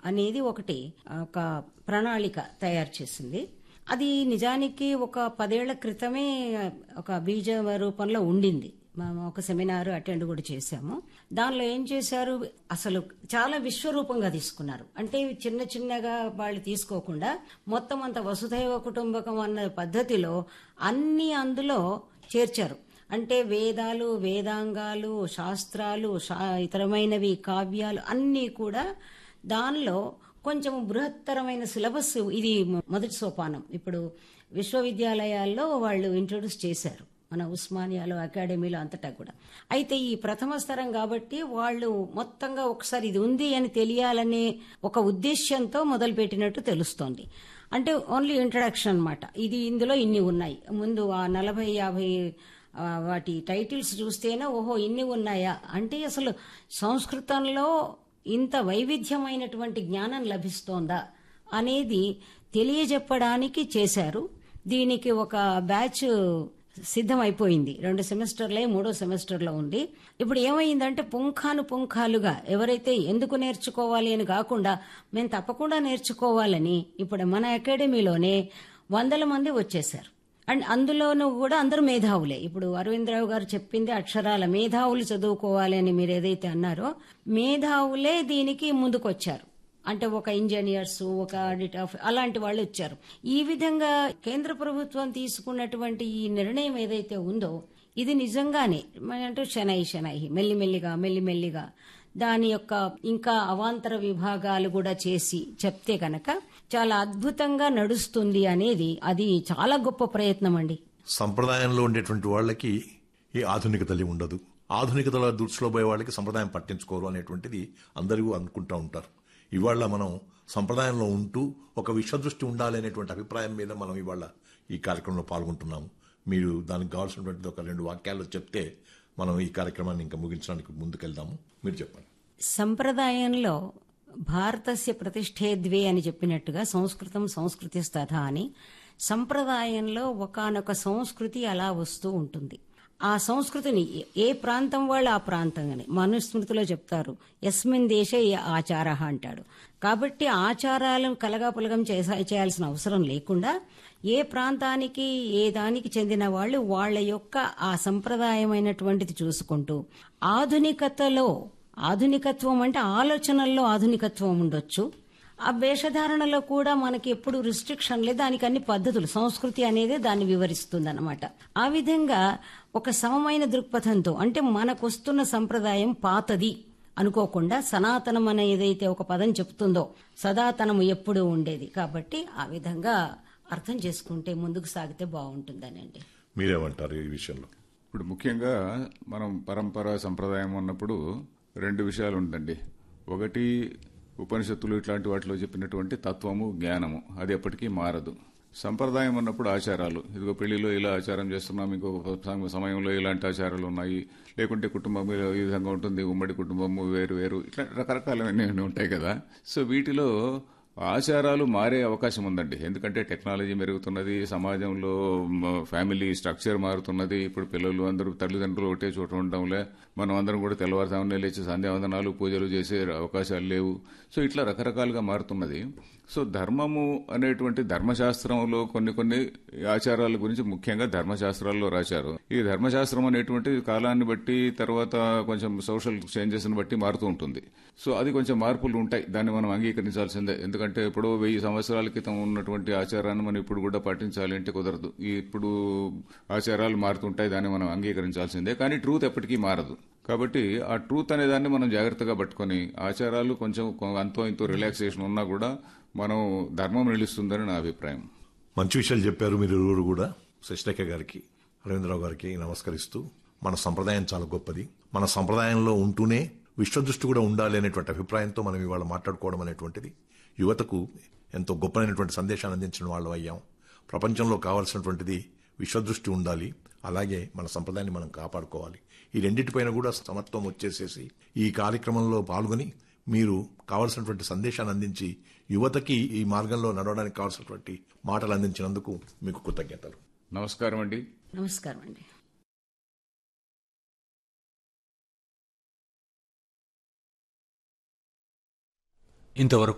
అనేది ఒకటి ఒక ప్రణాళిక తయారు చేసింది అది నిజానికి ఒక పదేళ్ల క్రితమే ఒక బీజ రూపంలో ఉండింది మేము ఒక సెమినార్ అటెండ్ కూడా చేశాము దానిలో ఏం చేశారు అసలు చాలా విశ్వరూపంగా తీసుకున్నారు అంటే చిన్న చిన్నగా వాళ్ళు తీసుకోకుండా మొత్తం అంత వసుధైవ కుటుంబకం అన్న పద్ధతిలో అన్ని అందులో చేర్చారు అంటే వేదాలు వేదాంగాలు శాస్త్రాలు శా- ఇతరమైనవి కావ్యాలు అన్నీ కూడా దానిలో కొంచెం బృహత్తరమైన సిలబస్ ఇది మొదటి సోపానం ఇప్పుడు విశ్వవిద్యాలయాల్లో వాళ్ళు ఇంట్రొడ్యూస్ చేశారు మన ఉస్మానియాలో అకాడమీలో అంతటా కూడా అయితే ఈ ప్రథమ స్తరం కాబట్టి వాళ్ళు మొత్తంగా ఒకసారి ఇది ఉంది అని తెలియాలనే ఒక ఉద్దేశ్యంతో మొదలుపెట్టినట్టు తెలుస్తోంది అంటే ఓన్లీ ఇంట్రడక్షన్ అన్నమాట ఇది ఇందులో ఇన్ని ఉన్నాయి ముందు ఆ నలభై యాభై ఆ, వాటి టైటిల్స్ చూస్తేనే ఓహో ఇన్ని ఉన్నాయా అంటే అసలు సంస్కృతంలో ఇంత వైవిధ్యమైనటువంటి జ్ఞానం లభిస్తోందా అనేది తెలియజెప్పడానికి చేశారు దీనికి ఒక బ్యాచ్ సిద్ధమైపోయింది రెండు సెమిస్టర్లే మూడో సెమిస్టర్లో ఉంది ఇప్పుడు ఏమైందంటే పుంఖాను పుంఖాలుగా ఎవరైతే ఎందుకు నేర్చుకోవాలి అని కాకుండా మేము తప్పకుండా నేర్చుకోవాలని ఇప్పుడు మన అకాడమీలోనే వందల మంది వచ్చేశారు అండ్ అందులోనూ కూడా అందరూ మేధావులే ఇప్పుడు అరవిందరావు గారు చెప్పింది అక్షరాల మేధావులు చదువుకోవాలి అని మీరు ఏదైతే అన్నారో మేధావులే దీనికి ముందుకొచ్చారు అంటే ఒక ఇంజనీర్స్ ఒక ఆడిట్ ఆఫ్ అలాంటి వాళ్ళు వచ్చారు ఈ విధంగా కేంద్ర ప్రభుత్వం తీసుకున్నటువంటి ఈ నిర్ణయం ఏదైతే ఉందో ఇది నిజంగానే మన అంటే శనై శనై మెల్లిమెల్లిగా మెల్లిమెల్లిగా దాని యొక్క ఇంకా అవాంతర విభాగాలు కూడా చేసి చెప్తే కనుక చాలా అద్భుతంగా నడుస్తుంది అనేది అది చాలా గొప్ప ప్రయత్నం అండి సంప్రదాయంలో ఉండేటువంటి వాళ్ళకి ఈ ఆధునికతలి ఉండదు ఆధునికతల దృష్టిలో పోయే వాళ్ళకి సంప్రదాయం పట్టించుకోరు అనేటువంటిది అందరూ అనుకుంటూ ఉంటారు ఇవాళ మనం సంప్రదాయంలో ఉంటూ ఒక విశ్వదృష్టి ఉండాలి అనేటువంటి అభిప్రాయం మీద మనం ఇవాళ ఈ కార్యక్రమంలో పాల్గొంటున్నాము మీరు దానికి కావాల్సినటువంటిది ఒక రెండు వాక్యాల్లో చెప్తే మనం ఈ కార్యక్రమాన్ని ఇంకా ముగించడానికి ముందుకెళ్దాము మీరు చెప్పండి సంప్రదాయంలో భారతస్య ప్రతిష్ఠే ద్వే అని చెప్పినట్టుగా సంస్కృతం సంస్కృతి స్తథ అని సంప్రదాయంలో ఒకానొక సంస్కృతి అలా వస్తూ ఉంటుంది ఆ సంస్కృతిని ఏ ప్రాంతం వాళ్ళు ఆ ప్రాంతంగానే మనుస్మృతిలో చెప్తారు ఎస్మిన్ దేశే ఏ ఆచార అంటాడు కాబట్టి ఆచారాలను కలగాపులగం చేసా- చేయాల్సిన అవసరం లేకుండా ఏ ప్రాంతానికి ఏ దానికి చెందిన వాళ్ళు వాళ్ళ యొక్క ఆ సంప్రదాయమైనటువంటిది చూసుకుంటూ ఆధునికతలో ఆధునికత్వం అంటే ఆలోచనల్లో ఆధునికత్వం ఉండొచ్చు ఆ వేషధారణలో కూడా మనకి ఎప్పుడు రిస్ట్రిక్షన్ లేదు దానికి అన్ని పద్ధతులు సంస్కృతి అనేది దాన్ని వివరిస్తుంది అనమాట ఆ విధంగా ఒక సమమైన దృక్పథంతో అంటే మనకు వస్తున్న సంప్రదాయం పాతది అనుకోకుండా సనాతనం అనే ఏదైతే ఒక పదం చెప్తుందో సదాతనము ఎప్పుడూ ఉండేది కాబట్టి ఆ విధంగా అర్థం చేసుకుంటే ముందుకు సాగితే బాగుంటుందనండి మీరేమంటారు ఈ విషయంలో ఇప్పుడు ముఖ్యంగా మనం పరంపర సంప్రదాయం ఉన్నప్పుడు రెండు విషయాలు ఉందండి ఒకటి ఉపనిషత్తులు ఇట్లాంటి వాటిలో చెప్పినటువంటి తత్వము జ్ఞానము అది ఎప్పటికీ మారదు సంప్రదాయం ఉన్నప్పుడు ఆచారాలు ఇదిగో పెళ్లిలో ఇలా ఆచారం చేస్తున్నాం ఇంకో సమ- సమయంలో ఇలాంటి ఆచారాలు ఉన్నాయి లేకుంటే కుటుంబం ఈ విధంగా ఉంటుంది ఉమ్మడి కుటుంబము వేరు వేరు ఇట్లా రకరకాలన్నీ ఉంటాయి కదా సో వీటిలో ఆచారాలు మారే అవకాశం ఉందండి ఎందుకంటే టెక్నాలజీ మెరుగుతున్నది సమాజంలో మ, ఫ్యామిలీ స్ట్రక్చర్ మారుతున్నది ఇప్పుడు పిల్లలు అందరూ తల్లిదండ్రులు ఒకటే చోట ఉండడంలే మనం అందరం కూడా తెల్లవారుజామునే లేచి సంధ్యావందనాలు పూజలు చేసే అవకాశాలు లేవు సో ఇట్లా రకరకాలుగా మారుతున్నది సో ధర్మము అనేటువంటి ధర్మశాస్త్రంలో కొన్ని కొన్ని ఆచారాల గురించి ముఖ్యంగా ధర్మశాస్త్రాల్లో రాశారు ఈ ధర్మశాస్త్రం అనేటువంటి కాలాన్ని బట్టి తర్వాత కొంచెం సోషల్ చేంజెస్ ని బట్టి మారుతూ ఉంటుంది సో అది కొంచెం మార్పులు ఉంటాయి దాన్ని మనం అంగీకరించాల్సిందే ఎందుకంటే ఎప్పుడో వెయ్యి సంవత్సరాల క్రితం ఉన్నటువంటి ఆచారాన్ని మనం ఇప్పుడు కూడా పాటించాలి అంటే కుదరదు ఈ ఇప్పుడు ఆచారాలు మారుతుంటాయి దాన్ని మనం అంగీకరించాల్సిందే కానీ ట్రూత్ ఎప్పటికీ మారదు కాబట్టి ఆ ట్రూత్ అనే దాన్ని మనం జాగ్రత్తగా పట్టుకొని ఆచారాలు కొంచెం కొ- అంతో ఇంతో రిలాక్సేషన్ ఉన్నా కూడా మనం ధర్మం నిలుస్తుందని నా అభిప్రాయం మంచి విషయాలు చెప్పారు మీరు ఇరువురు కూడా శశిరేఖ గారికి అరవిందరావు గారికి నమస్కరిస్తూ మన సంప్రదాయం చాలా గొప్పది మన సంప్రదాయంలో ఉంటూనే విశ్వదృష్టి కూడా ఉండాలి అనేటువంటి అభిప్రాయంతో మనం ఇవాళ మాట్లాడుకోవడం అనేటువంటిది యువతకు ఎంతో గొప్పనైనటువంటి సందేశాన్ని అందించిన వాళ్ళు అయ్యాం ప్రపంచంలో కావాల్సినటువంటిది విశ్వదృష్టి ఉండాలి అలాగే మన సంప్రదాయాన్ని మనం కాపాడుకోవాలి ఈ రెండింటిపైన కూడా సమత్వం వచ్చేసేసి ఈ కార్యక్రమంలో పాల్గొని మీరు కావలసినటువంటి సందేశాన్ని అందించి యువతకి ఈ మార్గంలో నడవడానికి కావాల్సినటువంటి మాటలు అందించినందుకు మీకు కృతజ్ఞతలు నమస్కారం అండి నమస్కారం అండి ఇంతవరకు